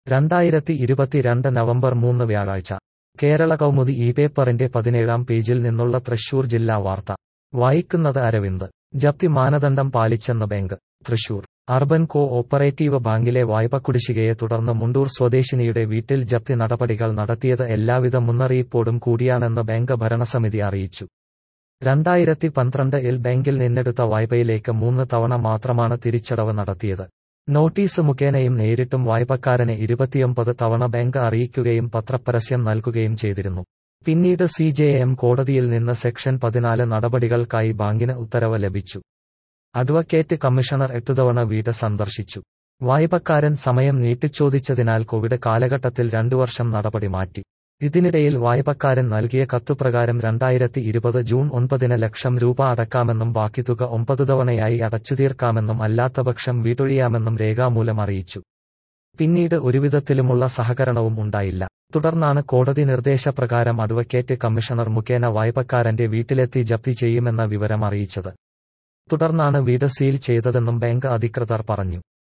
രണ്ടായിരത്തി ഇരുപത്തിരണ്ട് നവംബർ മൂന്ന് വ്യാഴാഴ്ച കേരള കൗമുദി ഈ പേപ്പറിന്റെ പതിനേഴാം പേജിൽ നിന്നുള്ള തൃശൂർ ജില്ലാ വാർത്ത വായിക്കുന്നത് അരവിന്ദ് ജപ്തി മാനദണ്ഡം പാലിച്ചെന്ന് bank Thrissur urban co operative ബാങ്കിലെ വായ്പ കുടിശ്ശികയെ തുടർന്ന് മുണ്ടൂർ സ്വദേശിനിയുടെ വീട്ടിൽ ജപ്തി നടപടികൾ നടത്തിയത് എല്ലാവിധ മുന്നറിയിപ്പോടും കൂടിയാണെന്ന് ബാങ്ക് ഭരണസമിതി അറിയിച്ചു രണ്ടായിരത്തി പന്ത്രണ്ട് ഇൽ ബാങ്കിൽ നിന്നെടുത്ത വായ്പയിലേക്ക് മൂന്ന് തവണ മാത്രമാണ് തിരിച്ചടവ് നടത്തിയത് നോട്ടീസ് മുഖേനയും നേരിട്ടും വായ്പക്കാരനെ ഇരുപത്തിയൊമ്പത് തവണ ബാങ്ക് അറിയിക്കുകയും പത്രപരസ്യം നൽകുകയും ചെയ്തിരുന്നു പിന്നീട് സി ജെ എം കോടതിയിൽ നിന്ന് സെക്ഷൻ പതിനാല് നടപടികൾക്കായി ബാങ്കിന് ഉത്തരവ് ലഭിച്ചു അഡ്വക്കേറ്റ് കമ്മീഷണർ എട്ടുതവണ വീട് സന്ദർശിച്ചു വായ്പക്കാരൻ സമയം നീട്ടിച്ചോദിച്ചതിനാൽ കോവിഡ് കാലഘട്ടത്തിൽ രണ്ടു വർഷം നടപടി മാറ്റി ഇതിനിടയിൽ വായ്പക്കാരൻ നൽകിയ കത്തുപ്രകാരം രണ്ടായിരത്തി ഇരുപത് ജൂൺ ഒൻപതിന് ലക്ഷം രൂപ അടക്കാമെന്നും ബാക്കി തുക ഒമ്പത് തവണയായി അടച്ചുതീർക്കാമെന്നും അല്ലാത്തപക്ഷം വീട്ടൊഴിയാമെന്നും രേഖാമൂലം അറിയിച്ചു പിന്നീട് ഒരുവിധത്തിലുമുള്ള സഹകരണവും ഉണ്ടായില്ല തുടർന്നാണ് കോടതി നിർദ്ദേശപ്രകാരം അഡ്വക്കേറ്റ് കമ്മീഷണർ മുഖേന വായ്പക്കാരന്റെ വീട്ടിലെത്തി ജപ്തി ചെയ്യുമെന്ന വിവരം അറിയിച്ചത് തുടർന്നാണ് വീട് സീൽ ചെയ്തതെന്നും ബാങ്ക് അധികൃതർ പറഞ്ഞു